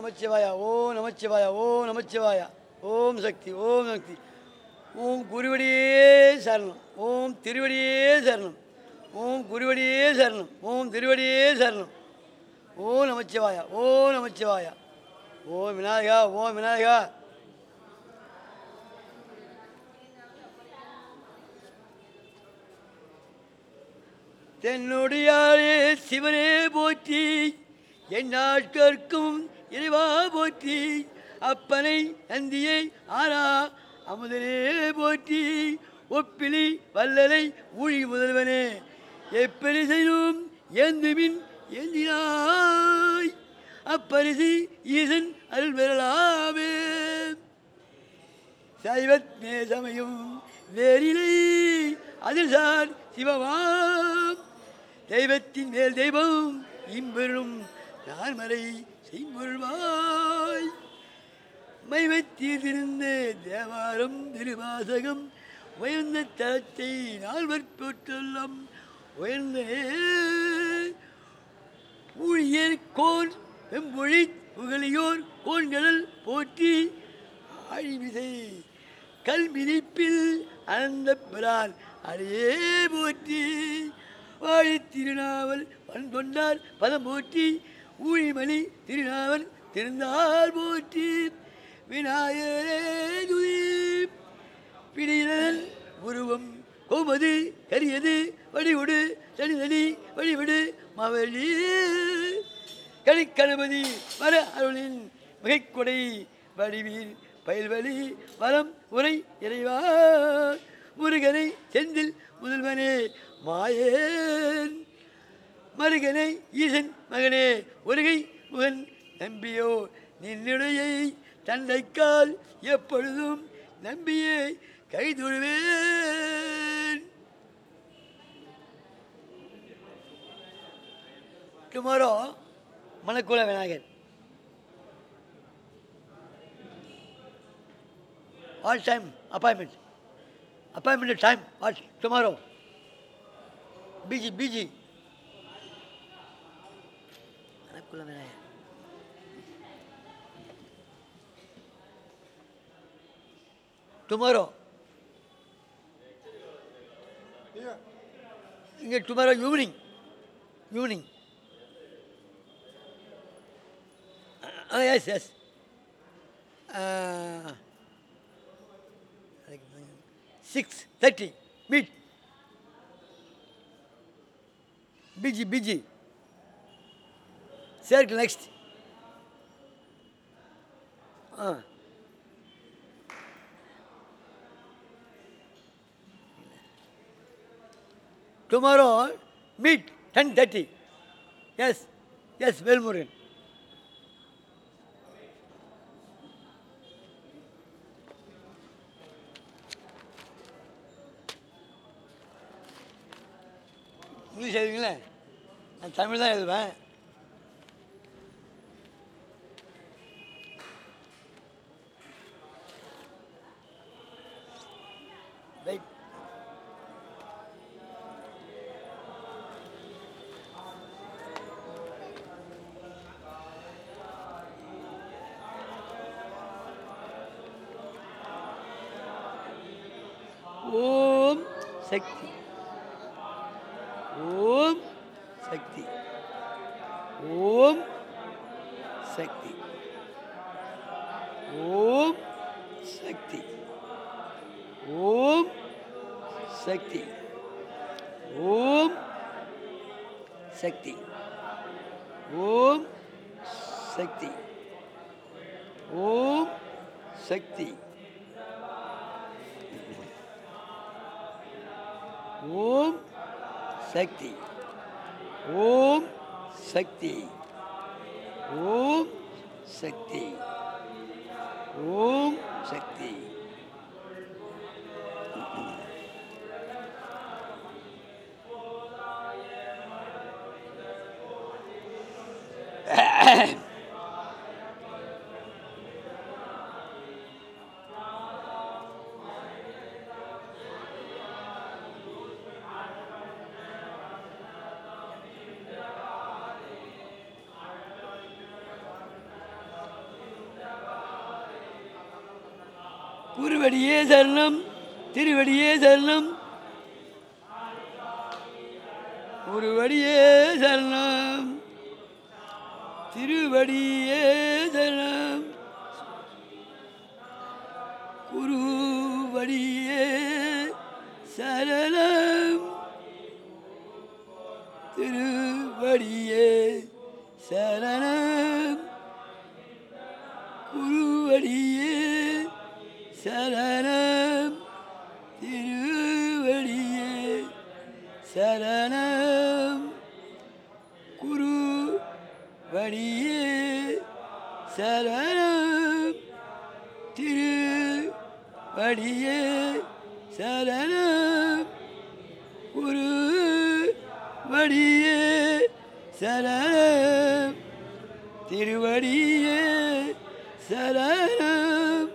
நமச்சிவாயா ஓம் நமச்சிவாயா ஓம் நமச்சிவாயா ஓம் சக்தி ஓம் சக்தி ஓம் குருவடியே சரணம் ஓம் திருவடியே சரணம் ஓம் குருவடியே சரணம் ஓம் திருவடியே சரணம் ஓம் நமச்சிவாயா ஓம் நமச்சிவாயா ஓம் விநாயகா ஓம் விநாயகா தென்னுடையாரே சிவனே போற்றி என் நாட்கற்கும் இறைவா போற்றி அப்பனை நந்தியை ஆரா அமுதனே போற்றி ஒப்பிலி வல்லலை ஊழி முதல்வனே எப்பரி செய்யும் ஏந்துமின் ஏந்தினாய் அப்பரிசு ஈசன் அருள் பெறலாமே சைவத் நேசமையும் வேறிலை அதில் சார் சிவமாம் தெய்வத்தின் மேல் தெய்வம் இம்பெரும் நான்மறை செய்மொழிவாய் மைவத்தீர்ந்திருந்த தேவாரம் திருவாசகம் உயர்ந்த தளத்தை நால்வர் போற்றெல்லாம் உயர்ந்த ஊழியர் கோன் வெம்பொழி புகழியோர் கோன்கடல் போற்றி ஆழிமிசை கல்மிதிப்பில் அனந்த பிரான் அடையே போற்றி வாழி திருநாவல் வன்கொண்டார் பதம் போற்றி ஊழிமணி திருநாவல் திருந்தால் போற்றி விநாயகரே துதி பிடியினல் உருவம் கோமது கரியது வடிவுடு தனிதனி வழிவிடு மவழி கணிக்கணபதி வர அருளின் மிகைக்கொடை வடிவீர் பயில்வழி வரம் உரை இறைவா முருகனை செந்தில் முதல்வனே மாயேன் மருகனை ஈசன் மகனே ஒருகை முகன் நம்பியோ நின்னுடையை தந்தைக்கால் எப்பொழுதும் நம்பியே கைதொழுவேன் tomorrow Manakula Vinayagar What time? Appointment. Appointment time. What? Tomorrow. Busy, busy. Manakula Vinayagar tomorrow இங்கே tomorrow evening evening ah yes yes six thirty meet PG PG சேர்க்கு next ah tomorrow meet ten thirty yes yes Velmurugan English எழுதுவீங்களே நான் தமிழ் தான் எழுதுவேன் right ஓம் சக்தி ஓம் சக்தி ஓம் சக்தி ஓம் சக்தி ஓம் சக்தி ஓம் சக்தி ஓம் சக்தி ஓம் சக்தி ஓம் சக்தி ஓம் சக்தி ஓம் சக்தி ஓம் சக்தி குருவடியே சரணம் திருவடியே சரணம் குருவடியே சரணம் திருவடியே சரணம் குருவடியே சரணம் திருவடியே சரணம் குருவடியே சரணம் திருவடியே சரணம் குருவடியே சரணம் திருவடியே சரணம் குரு வடியே சரணம் திருவடியே சரணம்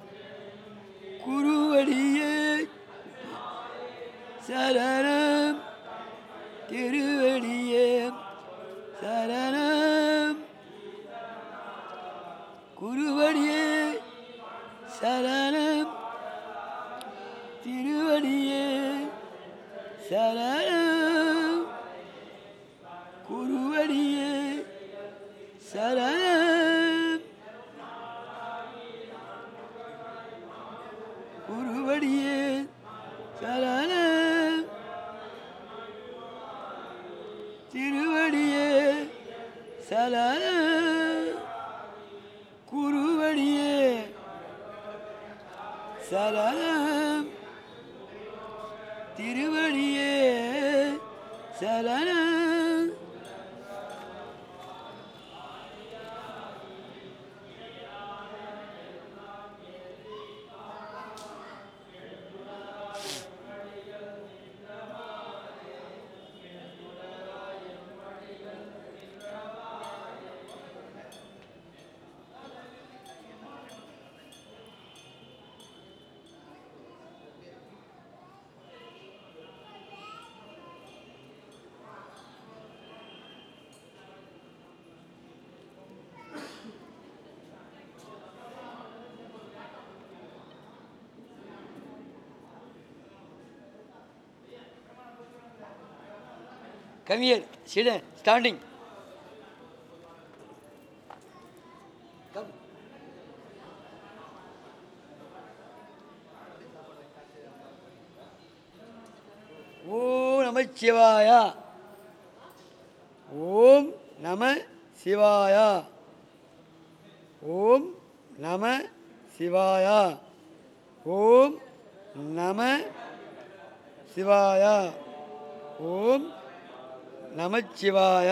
குருவடியே சரணம் திருவடியே சரணம் குருவடியே சரணம் திருவடியே சரணம் குருவடியே சரணம் குருவடியே சரணம் திருவடியே சரணம் குருவடியே சரணம் திருவடியே சரணம் Come here, sit down, standing. Come. ஓம் நம சிவாய ஓம் நம சிவாய ஓம் நம சிவாய ஓம் நம சிவாய ஓம் நமச்சிவாய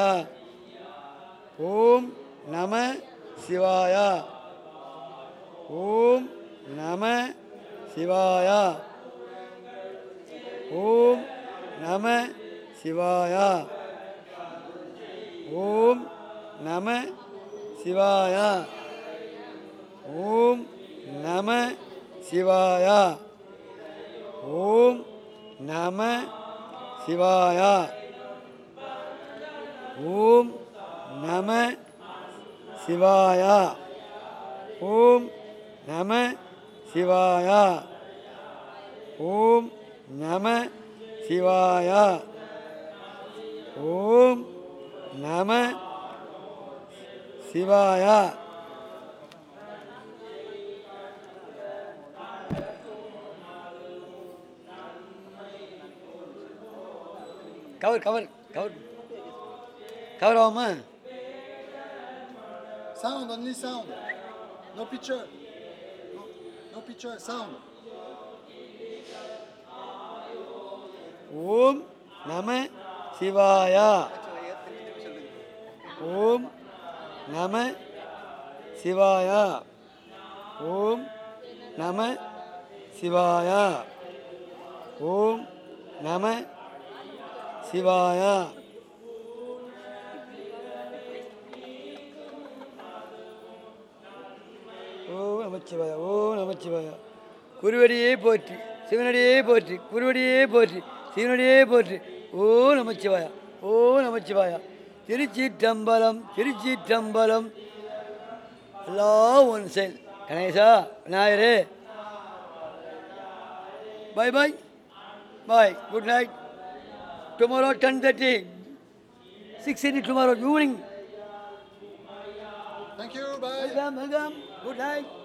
ஓம் நம சிவாய ஓம் நம சிவாய ஓம் நம சிவாய ஓம் நம சிவாய ஓம் நம சிவாய ஓம் நம சிவாய ஓம் நம சிவாய ஓம் நம சிவாய ஓம் நம சிவாய ஓம் நம சிவாய கவர் கவர் கவர் கவர் ஆகுமா Sound, only sound. No picture. No, no picture, sound. ஓம் நம சிவாய ஓம் நம சிவாய ஓம் நம சிவாய ஓம் நம சிவாய ஓ நமச்சிவாய ஓ நமச்சிவாய குருவடியே போற்றி சிவனடியே போற்றி குருவடியே போற்றி சிவனடியே போற்றி ஓ நமச்சிவாய ஓ நமச்சிவாய திருச்சிற்றம்பலம் திருச்சிற்றம்பலம் எல்லாம் ஒன் செயல் Ganesha விநாயகரே Bye bye. Bye. Good night. Tomorrow 10.30. 6.30 tomorrow evening. Thank you. Bye. Welcome, welcome. Good night.